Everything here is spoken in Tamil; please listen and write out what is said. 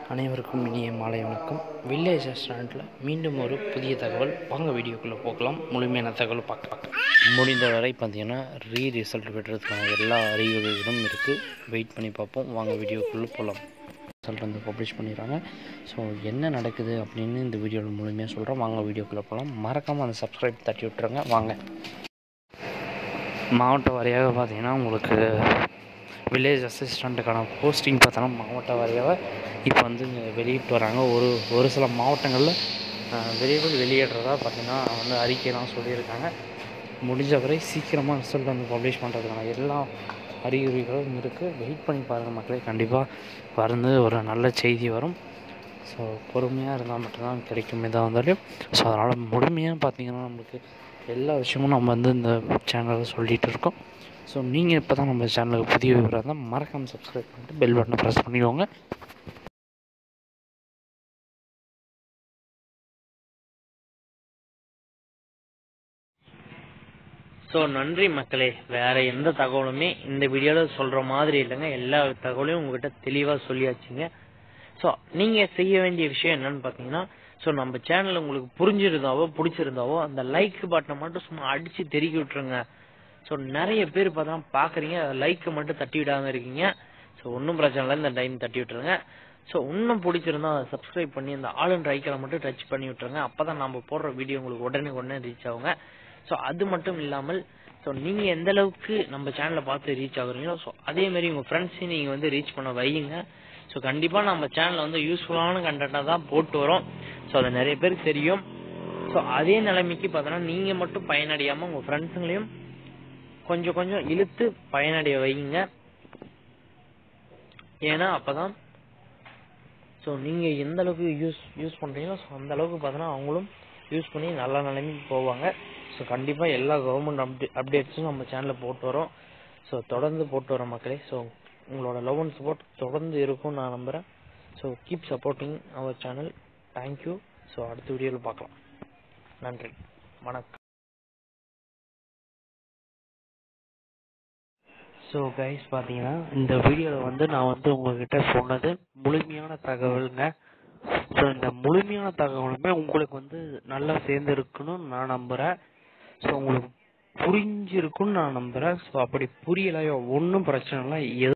அனைவருக்கும் இனிய மாலை வணக்கம் வில்லேஜ் ரெஸ்டாரண்ட்டில் மீண்டும் ஒரு புதிய தகவல் வாங்க வீடியோக்குள்ளே போகலாம் முழுமையான தகவல் பார்க்க பார்க்க முடிந்தவரை பார்த்தீங்கன்னா ரீ ரிசல்ட் பெற்றதுக்கான எல்லா அறிகுறிகளும் இருக்குது வெயிட் பண்ணி பார்ப்போம் வாங்க வீடியோக்குள்ளே போகலாம் ரிசல்ட் வந்து பப்ளிஷ் பண்ணிடுறாங்க ஸோ என்ன நடக்குது அப்படின்னு இந்த வீடியோவில் முழுமையாக சொல்கிறோம் வாங்க வீடியோக்குள்ளே போகலாம் மறக்காமல் அந்த சப்ஸ்கிரைப் தட்டி விட்டுருங்க வாங்க மாவட்ட வாரியாக பார்த்தீங்கன்னா உங்களுக்கு வில்லேஜ் அசிஸ்டண்ட்டுக்கான போஸ்டிங் பார்த்தோன்னா மாவட்ட வாரியாக இப்போ வந்து வெளியிட்டு வராங்க ஒரு ஒரு சில மாவட்டங்களில் அஹ், விரைவில் வெளியிடுறதா பார்த்தீங்கன்னா வந்து அறிக்கையெல்லாம் சொல்லியிருக்காங்க முடிஞ்ச வரை சீக்கிரமாக ரிசல்ட் வந்து பப்ளிஷ் பண்ணுறதுக்கான எல்லா அறிகுறிகளும் இருக்குது வெயிட் பண்ணி பாருங்கள் மக்களே கண்டிப்பாக வந்து ஒரு நல்ல செய்தி வரும் ஸோ பொறுமையாக இருந்தால் மட்டும்தான் கிடைக்கும் எதாக இருந்தாலும் ஸோ அதனால் முழுமையாக பார்த்தீங்கன்னா நம்மளுக்கு எல்லா விஷயமும் நம்ம வந்து இந்த சேனலில் சொல்லிகிட்டு இருக்கோம் ஸோ நீங்கள் இப்போ தான் நம்ம சேனலுக்கு புதிய விவரம் இருந்தால் மறக்காமல் சப்ஸ்கிரைப் பண்ணிட்டு பெல் பட்டனை ப்ரெஸ் பண்ணிக்கோங்க ஸோ நன்றி மக்களே வேறு எந்த தகவலுமே இந்த வீடியோவில் சொல்கிற மாதிரி இல்லைங்க எல்லா தகவலையும் உங்ககிட்ட தெளிவாக சொல்லியாச்சுங்க ஸோ நீங்கள் செய்ய வேண்டிய விஷயம் என்னன்னு பார்த்தீங்கன்னா ஸோ நம்ம சேனல் உங்களுக்கு புரிஞ்சிருந்தாவோ பிடிச்சிருந்தாவோ அந்த லைக் பட்டனை மட்டும் சும்மா அடித்து தெருக்கி விட்டுருங்க ஸோ நிறைய பேர் பார்த்தா பார்க்குறீங்க லைக்கை மட்டும் தட்டி விடாம இருக்கீங்க ஸோ ஒன்றும் பிரச்சனை இல்லை இந்த டைம் தட்டி விட்டுருங்க ஸோ இன்னும் பிடிச்சிருந்தா அதை சப்ஸ்கிரைப் பண்ணி அந்த ஆல் அண்ட் ஐக்கனை மட்டும் டச் பண்ணி விட்டுருங்க அப்போ தான் நம்ம போடுற வீடியோ உங்களுக்கு உடனே உடனே ரீச் ஆகுங்க ஸோ அது மட்டும் இல்லாமல் ஸோ நீங்கள் எந்த அளவுக்கு நம்ம சேனலை பார்த்து ரீச் ஆகுறீங்களோ ஸோ அதே மாதிரி உங்கள் ஃப்ரெண்ட்ஸையும் நீங்கள் வந்து ரீச் பண்ண வையுங்க ஸோ கண்டிப்பாக நம்ம சேனலில் வந்து யூஸ்ஃபுல்லான கண்டென்ட்டாக தான் போட்டு வரோம் ஸோ அது நிறைய பேருக்கு தெரியும் ஸோ அதே நிலைமைக்கு பார்த்தோன்னா நீங்கள் மட்டும் பயனடையாமல் உங்கள் ஃப்ரெண்ட்ஸுங்களையும் கொஞ்சம் கொஞ்சம் இழுத்து பயனடைய வைங்க ஏன்னா அப்பதான் ஸோ நீங்கள் எந்த அளவுக்கு யூஸ் யூஸ் பண்ணுறீங்களோ ஸோ அந்த அளவுக்கு பார்த்தோன்னா அவங்களும் யூஸ் பண்ணி நல்ல நிலைமைக்கு போவாங்க ஸோ கண்டிப்பாக எல்லா கவர்மெண்ட் அப்டே அப்டேட்ஸும் நம்ம சேனலில் போட்டு வரோம் ஸோ தொடர்ந்து போட்டு வரோம் மக்களே ஸோ உங்களோட லவ் அண்ட் சப்போர்ட் தொடர்ந்து இருக்கும்னு நான் நம்புகிறேன் so keep supporting our channel thank you so அடுத்த வீடியோவில் பார்க்கலாம் நன்றி வணக்கம் ஸோ கைஸ் பார்த்தீங்கன்னா இந்த வீடியோவில் வந்து நான் வந்து உங்ககிட்ட சொன்னது முழுமையான தகவலுங்க ஸோ இந்த முழுமையான தகவலுமே உங்களுக்கு வந்து நல்லா சேர்ந்துருக்குன்னு நான் நம்புகிறேன் ஸோ உங்களுக்கு புரிஞ்சிருக்குன்னு நான் நம்புகிறேன் ஸோ அப்படி புரியலையோ ஒன்றும் பிரச்சனை இல்லை எது